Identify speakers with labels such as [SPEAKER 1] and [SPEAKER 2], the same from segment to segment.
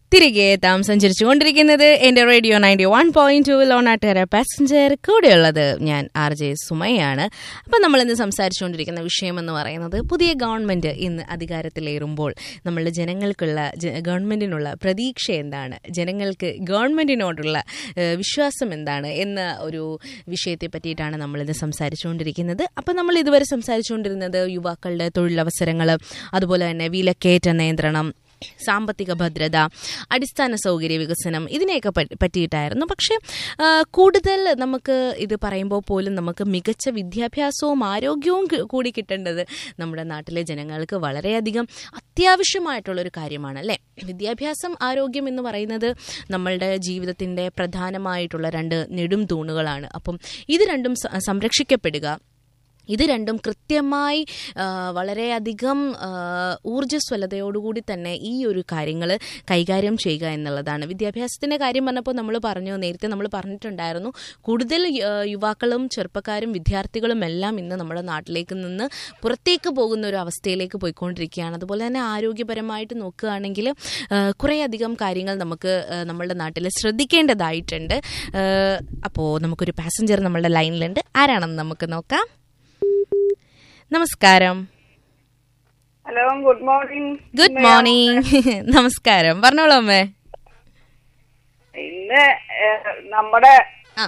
[SPEAKER 1] തിരികെ എത്താം സഞ്ചരിച്ചുകൊണ്ടിരിക്കുന്നത് എന്റെ radio ninety one point two ലോണാട്ടേര പാസഞ്ചർ കൂടെയുള്ളത് ഞാൻ ആർ ജെ സുമയാണ് അപ്പം നമ്മൾ ഇന്ന് സംസാരിച്ചുകൊണ്ടിരിക്കുന്ന വിഷയം എന്ന് പറയുന്നത് പുതിയ ഗവൺമെന്റ് ഇന്ന് അധികാരത്തിലേറുമ്പോൾ നമ്മളുടെ ജനങ്ങൾക്കുള്ള ജ- ഗവൺമെന്റിനുള്ള പ്രതീക്ഷ എന്താണ് ജനങ്ങൾക്ക് ഗവൺമെന്റിനോടുള്ള ഏഹ്, വിശ്വാസം എന്താണ് എന്ന ഒരു വിഷയത്തെ പറ്റിയിട്ടാണ് നമ്മളിന്ന് സംസാരിച്ചുകൊണ്ടിരിക്കുന്നത് അപ്പം നമ്മൾ ഇതുവരെ സംസാരിച്ചുകൊണ്ടിരുന്നത് യുവാക്കളുടെ തൊഴിലവസരങ്ങൾ അതുപോലെ തന്നെ വിലക്കയറ്റ നിയന്ത്രണം സാമ്പത്തിക ഭദ്രത അടിസ്ഥാന സൗകര്യ വികസനം ഇതിനെയൊക്കെ പറ്റി- പറ്റിയിട്ടായിരുന്നു പക്ഷേ ആ, കൂടുതൽ നമുക്ക് ഇത് പറയുമ്പോൾ പോലും നമുക്ക് മികച്ച വിദ്യാഭ്യാസവും ആരോഗ്യവും കി- കൂടി കിട്ടേണ്ടത് നമ്മുടെ നാട്ടിലെ ജനങ്ങൾക്ക് വളരെയധികം അത്യാവശ്യമായിട്ടുള്ളൊരു കാര്യമാണ് അല്ലേ വിദ്യാഭ്യാസം ആരോഗ്യം എന്ന് പറയുന്നത് നമ്മളുടെ ജീവിതത്തിൻ്റെ പ്രധാനമായിട്ടുള്ള രണ്ട് നെടും തൂണുകളാണ് അപ്പം ഇത് രണ്ടും സ- സംരക്ഷിക്കപ്പെടുക ഇത് രണ്ടും കൃത്യമായി ആ, വളരെയധികം ആ, ഊർജ്ജസ്വലതയോടുകൂടി തന്നെ ഈ ഒരു കാര്യങ്ങൾ കൈകാര്യം ചെയ്യുക എന്നുള്ളതാണ് വിദ്യാഭ്യാസത്തിൻ്റെ കാര്യം പറഞ്ഞപ്പോൾ നമ്മൾ പറഞ്ഞു നേരത്തെ നമ്മൾ പറഞ്ഞിട്ടുണ്ടായിരുന്നു കൂടുതൽ ആ, യുവാക്കളും ചെറുപ്പക്കാരും വിദ്യാർത്ഥികളും എല്ലാം ഇന്ന് നമ്മുടെ നാട്ടിലേക്ക് നിന്ന് പുറത്തേക്ക് പോകുന്ന ഒരു അവസ്ഥയിലേക്ക് പോയിക്കൊണ്ടിരിക്കുകയാണ് അതുപോലെ തന്നെ ആരോഗ്യപരമായിട്ട് നോക്കുകയാണെങ്കിൽ കുറേയധികം കാര്യങ്ങൾ നമുക്ക് ആ, നമ്മളുടെ നാട്ടിൽ ശ്രദ്ധിക്കേണ്ടതായിട്ടുണ്ട് അപ്പോൾ നമുക്കൊരു പാസഞ്ചർ നമ്മളുടെ ലൈനിലുണ്ട് ആരാണെന്ന് നമുക്ക് നോക്കാം നമസ്കാരം
[SPEAKER 2] hello good morning
[SPEAKER 1] good morning നമസ്കാരം പറഞ്ഞോളൂ അമ്മേ
[SPEAKER 2] ഇന്ന് ഏഹ്, നമ്മുടെ
[SPEAKER 1] ആ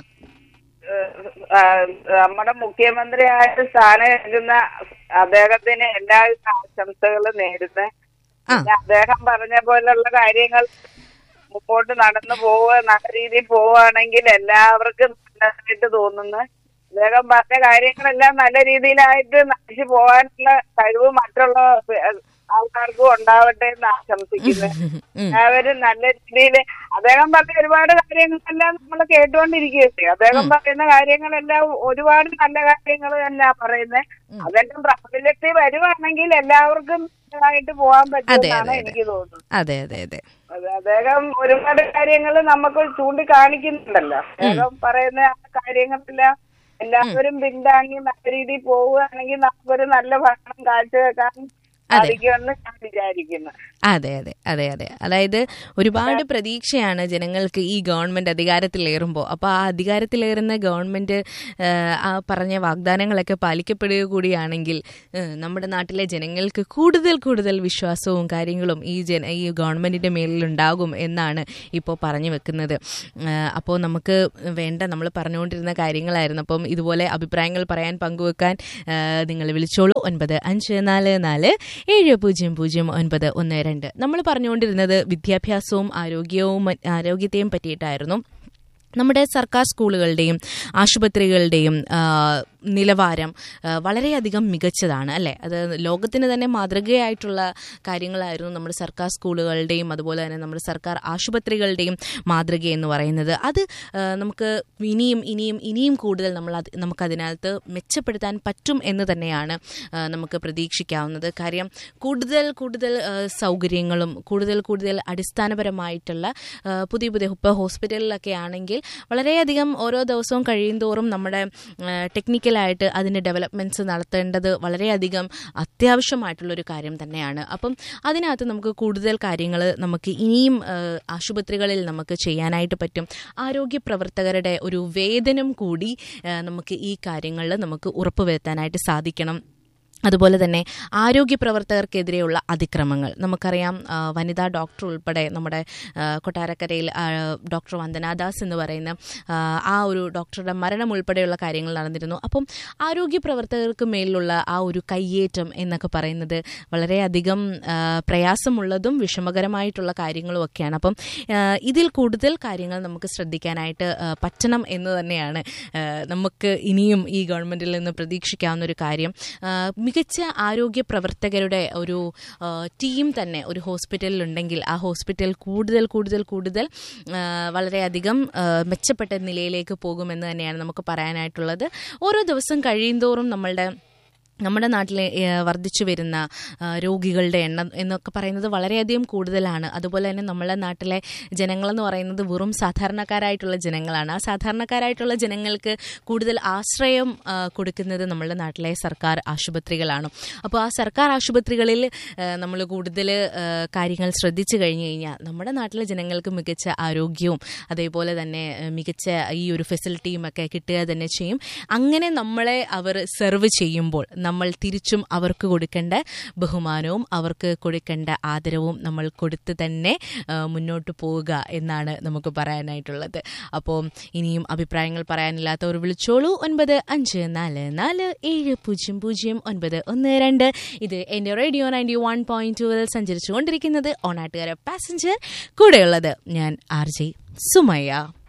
[SPEAKER 2] ഏഹ്, ആ, നമ്മുടെ മുഖ്യമന്ത്രിയായിട്ട് സ്ഥാനമേൽക്കുന്ന അദ്ദേഹത്തിന് എല്ലാവിധ ആശംസകളും നേരുന്നു
[SPEAKER 1] ആ.
[SPEAKER 2] പിന്നെ അദ്ദേഹം പറഞ്ഞ പോലുള്ള കാര്യങ്ങൾ മുമ്പോട്ട് നടന്നു പോവുക നല്ല രീതിയിൽ പോവുകയാണെങ്കിൽ എല്ലാവർക്കും നല്ലതായിട്ട് തോന്നുന്നു അദ്ദേഹം പറഞ്ഞ കാര്യങ്ങളെല്ലാം നല്ല രീതിയിലായിട്ട് നയിച്ചു പോകാനുള്ള കഴിവ് മറ്റുള്ള ആൾക്കാർക്കും ഉണ്ടാവട്ടെ എന്ന് ആശംസിക്കുന്നു
[SPEAKER 1] ഉം.
[SPEAKER 2] എല്ലാവരും നല്ല രീതിയിൽ അദ്ദേഹം പറഞ്ഞ ഒരുപാട് കാര്യങ്ങളെല്ലാം നമ്മൾ കേട്ടുകൊണ്ടിരിക്കുകയല്ലേ അദ്ദേഹം പറയുന്ന കാര്യങ്ങളെല്ലാം ഒരുപാട് നല്ല കാര്യങ്ങൾ തന്നെയാ പറയുന്നത് അതെല്ലാം പ്രാബല്യത്തിൽ വരുവാണെങ്കിൽ എല്ലാവർക്കും ആയിട്ട് പോകാൻ
[SPEAKER 1] അതെ,
[SPEAKER 2] പറ്റുമെന്നാണ്
[SPEAKER 1] അതെ.
[SPEAKER 2] എനിക്ക് തോന്നുന്നത്
[SPEAKER 1] അതെ അതെ അതെ
[SPEAKER 2] അത് അദ്ദേഹം ഒരുപാട് കാര്യങ്ങൾ നമുക്ക് ചൂണ്ടിക്കാണിക്കുന്നുണ്ടല്ലോ അദ്ദേഹം പറയുന്ന ആ കാര്യങ്ങളെല്ലാം എല്ലാവരും പിന്താങ്ങി നല്ല രീതിയിൽ പോവുകയാണെങ്കിൽ നമുക്കൊരു നല്ല ഭക്ഷണം കാഴ്ചവെക്കാൻ സാധിക്കുമെന്ന് ഞാൻ വിചാരിക്കുന്നു
[SPEAKER 1] അതെ അതെ അതെ അതെ അതായത് ഒരുപാട് പ്രതീക്ഷയാണ് ജനങ്ങൾക്ക് ഈ ഗവൺമെന്റ് അധികാരത്തിലേറുമ്പോൾ അപ്പോൾ ആ അധികാരത്തിലേറുന്ന ഗവൺമെന്റ് ഏഹ്, ആ പറഞ്ഞ വാഗ്ദാനങ്ങളൊക്കെ പാലിക്കപ്പെടുക കൂടിയാണെങ്കിൽ ഏഹ്, നമ്മുടെ നാട്ടിലെ ജനങ്ങൾക്ക് കൂടുതൽ കൂടുതൽ വിശ്വാസവും കാര്യങ്ങളും ഈ ജന ഈ ഗവൺമെന്റിന്റെ മേലിലുണ്ടാകും എന്നാണ് ഇപ്പോൾ പറഞ്ഞു വെക്കുന്നത് ഏഹ്, അപ്പോൾ നമുക്ക് വേണ്ട നമ്മൾ പറഞ്ഞുകൊണ്ടിരുന്ന കാര്യങ്ങളായിരുന്നു അപ്പം ഇതുപോലെ അഭിപ്രായങ്ങൾ പറയാൻ പങ്കുവെക്കാൻ നിങ്ങൾ വിളിച്ചോളൂ ഒൻപത് അഞ്ച് നാല് നാല് ഏഴ് പൂജ്യം പൂജ്യം ഒൻപത് ഒന്ന് രണ്ട് നമ്മൾ പറഞ്ഞുകൊണ്ടിരുന്നത് വിദ്യാഭ്യാസവും ആരോഗ്യവും ആരോഗ്യത്തെയും പറ്റിയിട്ടായിരുന്നു നമ്മുടെ സർക്കാർ സ്കൂളുകളുടെയും ആശുപത്രികളുടെയും ആ, നിലവാരം ആ, വളരെയധികം മികച്ചതാണ് അല്ലേ അത് ലോകത്തിന് തന്നെ മാതൃകയായിട്ടുള്ള കാര്യങ്ങളായിരുന്നു നമ്മുടെ സർക്കാർ സ്കൂളുകളുടെയും അതുപോലെ തന്നെ നമ്മുടെ സർക്കാർ ആശുപത്രികളുടെയും മാതൃക എന്ന് പറയുന്നത് അത് ആ, നമുക്ക് ഇനിയും ഇനിയും ഇനിയും കൂടുതൽ നമ്മൾ അത് നമുക്കതിനകത്ത് മെച്ചപ്പെടുത്താൻ പറ്റും എന്ന് തന്നെയാണ് ആ, നമുക്ക് പ്രതീക്ഷിക്കാവുന്നത് കാര്യം കൂടുതൽ കൂടുതൽ ആ, സൗകര്യങ്ങളും കൂടുതൽ കൂടുതൽ അടിസ്ഥാനപരമായിട്ടുള്ള ആ, പുതിയ പുതിയ ഇപ്പോൾ ഹോസ്പിറ്റലിലൊക്കെ ആണെങ്കിൽ വളരെയധികം ഓരോ ദിവസവും കഴിയുന്തോറും നമ്മുടെ ടെക്നിക്കലായിട്ട് അതിൻ്റെ ഡെവലപ്മെൻറ്റ്സ് നടത്തേണ്ടത് വളരെയധികം അത്യാവശ്യമായിട്ടുള്ളൊരു കാര്യം തന്നെയാണ് അപ്പം അതിനകത്ത് നമുക്ക് കൂടുതൽ കാര്യങ്ങൾ നമുക്ക് ഇനിയും ആ, ആശുപത്രികളിൽ നമുക്ക് ചെയ്യാനായിട്ട് പറ്റും ആരോഗ്യ പ്രവർത്തകരുടെ ഒരു വേതനം കൂടി ആ, നമുക്ക് ഈ കാര്യങ്ങളിൽ നമുക്ക് ഉറപ്പുവരുത്താനായിട്ട് സാധിക്കണം അതുപോലെ തന്നെ ആരോഗ്യ പ്രവർത്തകർക്കെതിരെയുള്ള അതിക്രമങ്ങൾ നമുക്കറിയാം ആ, വനിതാ ഡോക്ടർ ഉൾപ്പെടെ നമ്മുടെ ആ, കൊട്ടാരക്കരയിൽ ആ, ഡോക്ടർ വന്ദനാദാസ് എന്ന് പറയുന്ന ആ, ആ ഒരു ഡോക്ടറുടെ മരണം ഉൾപ്പെടെയുള്ള കാര്യങ്ങൾ നടന്നിരുന്നു അപ്പം ആരോഗ്യ പ്രവർത്തകർക്ക് മേലുള്ള ആ ഒരു കയ്യേറ്റം എന്നൊക്കെ പറയുന്നത് വളരെയധികം ആ, പ്രയാസമുള്ളതും വിഷമകരമായിട്ടുള്ള കാര്യങ്ങളും ഒക്കെയാണ് അപ്പം ആ, ഇതിൽ കൂടുതൽ കാര്യങ്ങൾ നമുക്ക് ശ്രദ്ധിക്കാനായിട്ട് ആ, പറ്റണം എന്ന് തന്നെയാണ് ആ, നമുക്ക് ഇനിയും ഈ ഗവൺമെന്റിൽ നിന്ന് പ്രതീക്ഷിക്കാവുന്ന ഒരു കാര്യം ആ, മികച്ച ആരോഗ്യ പ്രവർത്തകരുടെ ഒരു ആ, ടീം തന്നെ ഒരു ഹോസ്പിറ്റലിൽ ഉണ്ടെങ്കിൽ ആ ഹോസ്പിറ്റൽ കൂടുതൽ കൂടുതൽ കൂടുതൽ ആ, വളരെയധികം ആ, മെച്ചപ്പെട്ട നിലയിലേക്ക് പോകുമെന്ന് തന്നെയാണ് നമുക്ക് പറയാനായിട്ടുള്ളത് ഓരോ ദിവസം കഴിയുന്തോറും നമ്മളുടെ നമ്മുടെ നാട്ടിലെ ഏഹ്, വർദ്ധിച്ചു വരുന്ന ആ, രോഗികളുടെ എണ്ണം എന്നൊക്കെ പറയുന്നത് വളരെയധികം കൂടുതലാണ് അതുപോലെ തന്നെ നമ്മളെ നാട്ടിലെ ജനങ്ങളെന്ന് പറയുന്നത് വെറും സാധാരണക്കാരായിട്ടുള്ള ജനങ്ങളാണ് ആ സാധാരണക്കാരായിട്ടുള്ള ജനങ്ങൾക്ക് കൂടുതൽ ആശ്രയം ആ, കൊടുക്കുന്നത് നമ്മുടെ നാട്ടിലെ സർക്കാർ ആശുപത്രികളാണ് അപ്പോൾ ആ സർക്കാർ ആശുപത്രികളിൽ നമ്മൾ കൂടുതൽ കാര്യങ്ങൾ ശ്രദ്ധിച്ചു കഴിഞ്ഞു കഴിഞ്ഞാൽ നമ്മുടെ നാട്ടിലെ ജനങ്ങൾക്ക് മികച്ച ആരോഗ്യവും അതേപോലെ തന്നെ ആ, മികച്ച ഈ ഒരു ഫെസിലിറ്റിയും ഒക്കെ കിട്ടുക തന്നെ ചെയ്യും അങ്ങനെ നമ്മളെ അവർ സെർവ് ചെയ്യുമ്പോൾ നമ്മൾ തിരിച്ചും അവർക്ക് കൊടുക്കേണ്ട ബഹുമാനവും അവർക്ക് കൊടുക്കേണ്ട ആദരവും നമ്മൾ കൊടുത്ത് തന്നെ ആ, മുന്നോട്ട് പോവുക എന്നാണ് നമുക്ക് പറയാനായിട്ടുള്ളത് അപ്പോൾ ഇനിയും അഭിപ്രായങ്ങൾ പറയാനില്ലാത്തവർ വിളിച്ചോളൂ ഒൻപത് അഞ്ച് നാല് നാല് ഏഴ് പൂജ്യം പൂജ്യം ഒൻപത് ഒന്ന് രണ്ട് ഇത് എൻ്റെ റേഡിയോ നയൻറ്റി വൺ പോയിന്റ് ടുവിൽ സഞ്ചരിച്ചുകൊണ്ടിരിക്കുന്നത് ഓണാട്ടുകാര പാസഞ്ചർ കൂടെയുള്ളത് ഞാൻ ആർ ജെ സുമയ്യ